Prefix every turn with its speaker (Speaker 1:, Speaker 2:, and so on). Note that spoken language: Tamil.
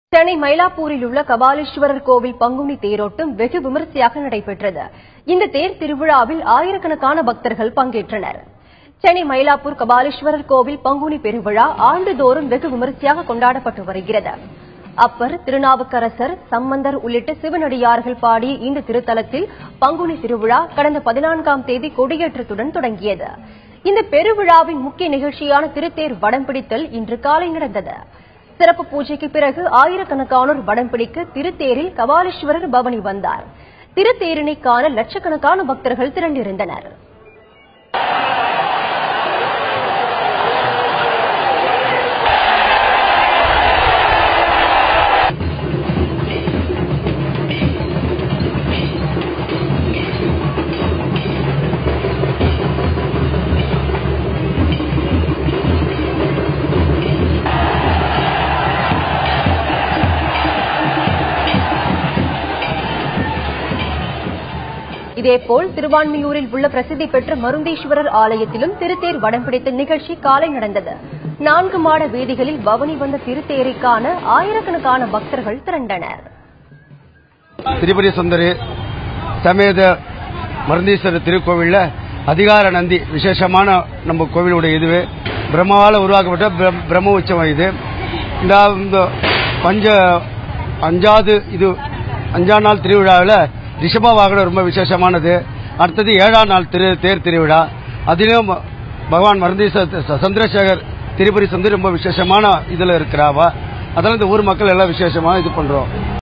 Speaker 1: சென்னை மயிலாப்பூரில் உள்ள கபாலீஸ்வரர் கோவில் பங்குனி தேரோட்டம் வெகு விமரிசையாக நடைபெற்றது இந்த தேர் திருவிழாவில் ஆயிரக்கணக்கான பக்தர்கள் பங்கேற்றனர் சென்னை மயிலாப்பூர் கபாலீஸ்வரர் கோவில் பங்குனி பெருவிழா ஆண்டுதோறும் வெகு விமரிசையாக கொண்டாடப்பட்டு வருகிறது அப்பர் திருநாவுக்கரசர் சம்பந்தர் உள்ளிட்ட சிவனடியார்கள் பாடிய இந்த திருத்தலத்தில் பங்குனி திருவிழா கடந்த பதினான்காம் தேதி கொடியேற்றத்துடன் தொடங்கியது இந்த பெருவிழாவின் முக்கிய நிகழ்ச்சியான திருத்தேர் வடம் பிடித்தல் இன்று காலை நடந்தது சிறப்பு பூஜைக்கு பிறகு ஆயிரக்கணக்கானோர் வடம் பிடிக்க திருத்தேரில் கபாலீஸ்வரர் பவனி வந்தார் திருத்தேரினை காண லட்சக்கணக்கான பக்தர்கள் திரண்டிருந்தனர் இதேபோல் திருவான்மியூரில் உள்ள பிரசித்தி பெற்ற மருந்தீஸ்வரர் ஆலயத்திலும் திருத்தேர் வடம் பிடித்த நிகழ்ச்சி காலை நடந்தது நான்கு மாட வீதிகளில் பவனி வந்த திருத்தேரை காண ஆயிரக்கணக்கான பக்தர்கள் திரண்டனர்
Speaker 2: திரிபுரி சுந்தரி சமேத மருந்தீஸ்வரர் திருக்கோவில்ல அதிகார நந்தி விசேஷமான நம்ம கோவிலுடைய இதுவே பிரம்மாவால் உருவாக்கப்பட்ட பிர- பிரம்ம உற்சவம் இது இந்த இந்த பஞ்ச அஞ்சாவது இது அஞ்சாம் நாள் திருவிழாவில் ரிஷப வாகனம் ரொம்ப விசேஷமானது அடுத்தது ஏழாம் நாள் திரு தேர் திருவிழா அதிலும் பகவான் மருந்தீஸ்வரர் ச- சந்திரசேகர் திரிபுரி சுந்தரி ரொம்ப விசேஷமான இதில் இருக்கிறாவா அதெல்லாம் இந்த ஊர் மக்கள் எல்லாம் விசேஷமாக இது பண்றோம்